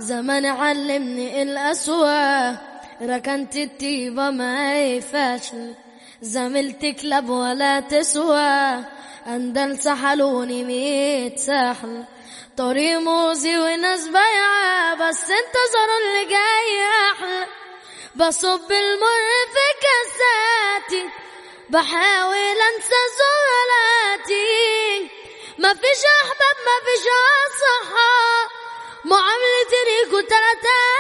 زمان علمني الأسوأ ركنت الطيبة ما هي فاشل زميلت كلاب ولا تسوى أندل سحلوني ميت سحل طريق موزي وناس بايعة بس انتظروا اللي جاي أحلى بصب المر في كاساتي بحاول انسى زملاتي مفيش احباب مفيش اصحاب معاملة ريكو تلاتة